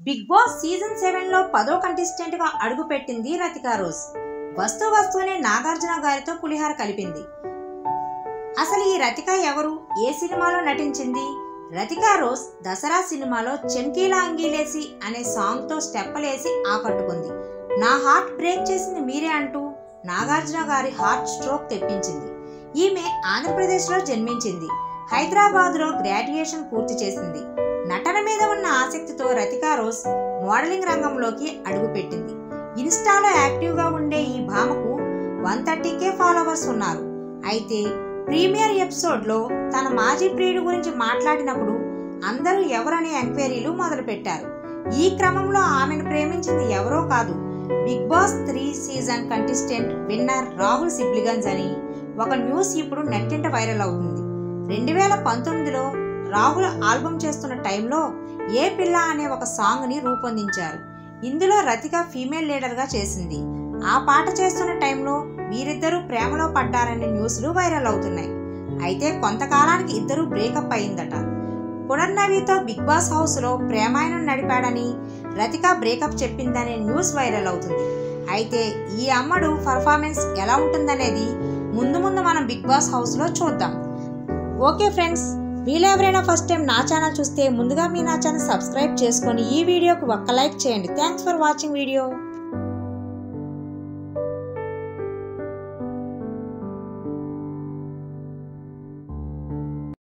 big boss season seven లో పదో contestant గా అడుగుపెట్టింది రతికా రోజ్ వస్తూ వస్తూనే నాగార్జున గారితో పులిహార కలిపింది అసలు ఈ రతిక ఎవరు ఏ సినిమాలో నటించింది రతికా రోజ్ దసరా సినిమాలో చెంకీలా అంగీలేసి అనే సాంగ్ తో స్టెప్పలేసి ఆకట్టుకుంది నా హార్ట్ బ్రేక్ చేసింది మీరే అంటూ నాగార్జున గారి హార్ట్ స్ట్రోక్ తెప్పించింది ఈమె ఆంధ్రప్రదేశ్లో జన్మించింది హైదరాబాద్లో గ్రాడ్యుయేషన్ పూర్తి చేసింది నటన మీద ఉన్న ఆసక్తితో రతికా రోజ్ మోడలింగ్ రంగంలోకి అడుగుపెట్టింది ఇన్స్టాలో యాక్టివ్గా ఉండే ఈ భామకు వన్ థర్టీకే ఫాలోవర్స్ ఉన్నారు అయితే ప్రీమియర్ ఎపిసోడ్లో తన మాజీ ప్రియుడు గురించి మాట్లాడినప్పుడు అందరూ ఎవరనే ఎంక్వైరీలు మొదలుపెట్టారు ఈ క్రమంలో ఆమెను ప్రేమించింది ఎవరో కాదు Bigg Boss three season contestant winner Rahul Sipligunj అని ఒక న్యూస్ ఇప్పుడు నెట్టింట వైరల్ అవుతుంది రెండు వేల పంతొమ్మిదిలో రాహుల్ ఆల్బమ్ చేస్తున్న టైంలో ఏ పిల్ల అనే ఒక సాంగ్ని రూపొందించారు ఇందులో రతిక ఫీమేల్ లీడర్గా చేసింది ఆ పాట చేస్తున్న టైంలో వీరిద్దరూ ప్రేమలో పడ్డారనే న్యూస్లు వైరల్ అవుతున్నాయి అయితే కొంతకాలానికి ఇద్దరు బ్రేకప్ అయిందట పునర్నవితో బిగ్ బాస్ హౌస్లో ప్రేమాయణం నడిపాడని రతిక బ్రేకప్ చెప్పిందనే న్యూస్ వైరల్ అవుతుంది అయితే ఈ అమ్మడు పర్ఫార్మెన్స్ ఎలా ఉంటుందనేది ముందు ముందు మనం బిగ్ బాస్ హౌస్లో చూద్దాం ఓకే ఫ్రెండ్స్ మీరు ఎవరైనా ఫస్ట్ టైం నా ఛానల్ చూస్తే ముందుగా మీ నా ఛానల్ సబ్స్క్రైబ్ చేసుకొని ఈ వీడియోకి ఒక్క లైక్ చేయండి థ్యాంక్స్ ఫర్ వాచింగ్ వీడియో